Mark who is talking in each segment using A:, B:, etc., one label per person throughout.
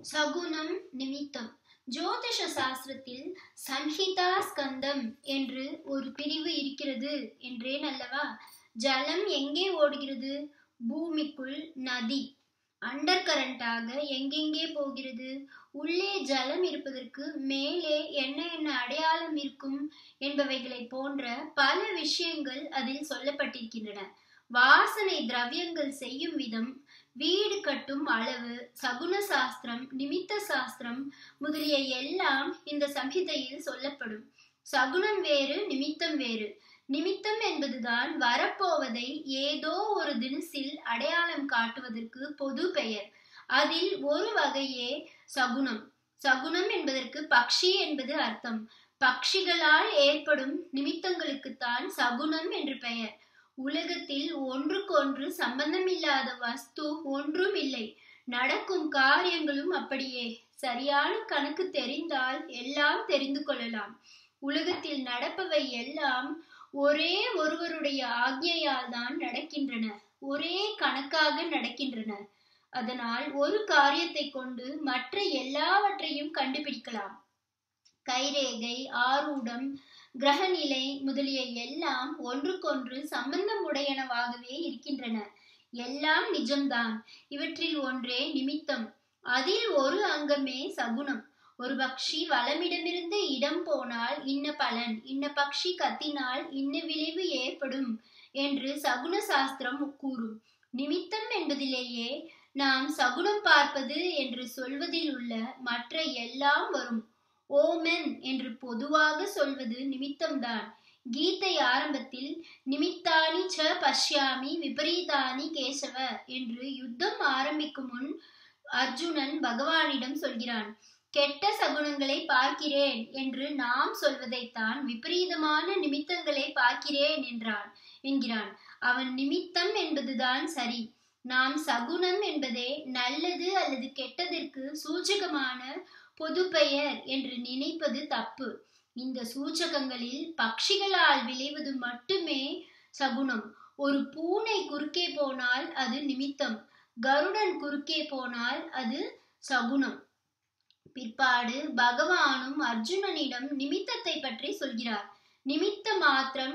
A: சகுனம் நிமித்தம் ஜோதிஷ சாஸ்திரத்தில் சன்ஹிதா ஸ்கந்தம் என்று ஒரு பிரிவு இருக்கிறது என்றேன் அல்லவா ஜலம் எங்கே ஓடுகிறது பூமிக்குள் நதி அண்டர் கரண்டாக எங்கெங்கே போகிறது உள்ளே ஜலம் இருப்பதற்கு மேலே என்ன என்ன அடையாளம் இருக்கும் என்பவைகளை போன்ற பல விஷயங்கள் அதில் சொல்லப்பட்டிருக்கின்றன வாசனை திரவியங்கள் செய்யும் விதம் வீடு கட்டும் அளவு சகுன சாஸ்திரம் நிமித்த சாஸ்திரம் முதலிய எல்லாம் இந்த சம்ஹிதையில் சொல்லப்படும் சகுனம் வேறு நிமித்தம் வேறு நிமித்தம் என்பதுதான் வரப்போவதை ஏதோ ஒரு தினசில் அடையாளம் காட்டுவதற்கு பொது பெயர் அதில் ஒரு வகையே சகுனம் சகுனம் என்பதற்கு பக்ஷி என்பது அர்த்தம் பக்ஷிகளால் ஏற்படும் நிமித்தங்களுக்குத்தான் சகுனம் என்று பெயர் உலகத்தில் ஒன்றுக்கொன்று சம்பந்தமில்லாத வஸ்து ஒன்றும் இல்லை நடக்கும் காரியங்களும் அப்படியே சரியான கணக்கு தெரிந்தால் எல்லாம் தெரிந்து கொள்ளலாம் உலகத்தில் நடப்பவை எல்லாம் ஒரே ஒருவருடைய ஆக்ஞையால் தான் நடக்கின்றன ஒரே கணக்காக நடக்கின்றன அதனால் ஒரு காரியத்தை கொண்டு மற்ற எல்லாவற்றையும் கண்டுபிடிக்கலாம் கைரேகை ஆரூடம் கிரகநிலை முதலிய எல்லாம் ஒன்றுக்கொன்று சம்பந்தம் உடையனவாகவே இருக்கின்றன எல்லாம் நிஜம்தான் இவற்றில் ஒன்றே நிமித்தம் அதில் ஒரு அங்கமே சகுனம் ஒரு பக்ஷி வளமிடமிருந்து இடம் போனால் இன்ன பலன் இன்ன பக்ஷி கத்தினால் இன்ன விளைவு ஏற்படும் என்று சகுன சாஸ்திரம் கூறும் நிமித்தம் என்பதிலேயே நாம் சகுனம் பார்ப்பது என்று சொல்வதில் உள்ள மற்ற எல்லாம் வரும் ஓமென் என்று பொதுவாக சொல்வது நிமித்தம்தான் கீதை ஆரம்பத்தில் நிமித்தானி ச பஷ்யாமி விபரீதானி கேசவ என்று யுத்தம் ஆரம்பிக்கும் முன் அர்ஜுனன் பகவானிடம் சொல்கிறான் கெட்ட சகுனங்களை பார்க்கிறேன் என்று நாம் சொல்வதைத்தான் விபரீதமான நிமித்தங்களை பார்க்கிறேன் என்றான் என்கிறான் அவன் நிமித்தம் என்பதுதான் சரி நாம் சகுனம் என்பதே நல்லது அல்லது கெட்டதற்கு சூச்சகமான பொது பெயர் என்று நினைப்பது தப்பு இந்த சூச்சகங்களில் பட்சிகளால் விளைவது மட்டுமே சகுனம் ஒரு பூனை குறுக்கே போனால் அது நிமித்தம் கருடன் குறுக்கே போனால் அது சகுனம் பிற்பாடு பகவானும் அர்ஜுனனிடம் நிமித்தத்தை பற்றி சொல்கிறார் நிமித்த மாத்திரம்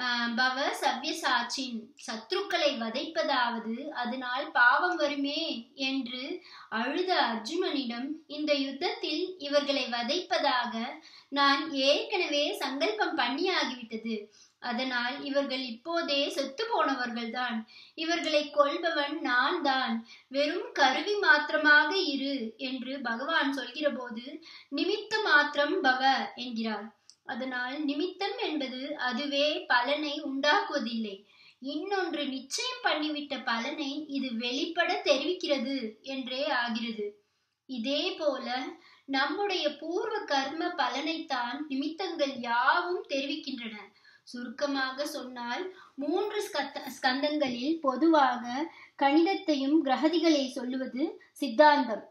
A: பவ சவ்யசாச்சின் சத்ருக்களை வதைப்பதாவது அதனால் பாவம் வருமே என்று அழுத அர்ஜுனனிடம் இந்த யுத்தத்தில் இவர்களை வதைப்பதாக நான் ஏற்கனவே சங்கல்பம் பண்ணியாகிவிட்டது அதனால் இவர்கள் இப்போதே செத்து போனவர்கள்தான் இவர்களை கொள்பவன் நான் தான் வெறும் கருவி மாத்திரமாக இரு என்று பகவான் சொல்கிற போது நிமித்த மாத்திரம் பவ என்கிறார் அதனால் நிமித்தம் என்பது அதுவே பலனை உண்டாக்குவதில்லை இன்னொன்று நிச்சயம் பண்ணிவிட்ட பலனை இது வெளிப்பட தெரிவிக்கிறது என்றே ஆகிறது இதே போல நம்முடைய பூர்வ கர்ம பலனைத்தான் நிமித்தங்கள் யாவும் தெரிவிக்கின்றன சுருக்கமாக சொன்னால் மூன்று ஸ்கந்தங்களில் பொதுவாக கணிதத்தையும் கிரகதிகளை சொல்லுவது சித்தாந்தம்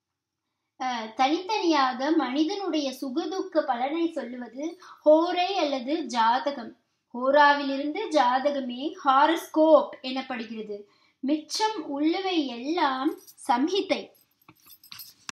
A: தனித்தனியாக மனிதனுடைய சுகதுக்க பலனை சொல்லுவது ஹோரை அல்லது ஜாதகம் ஹோராவிலிருந்து ஜாதகமே ஹாரஸ்கோப் எனப்படுகிறது மிச்சம் உள்ளவை எல்லாம் சம்ஹிதை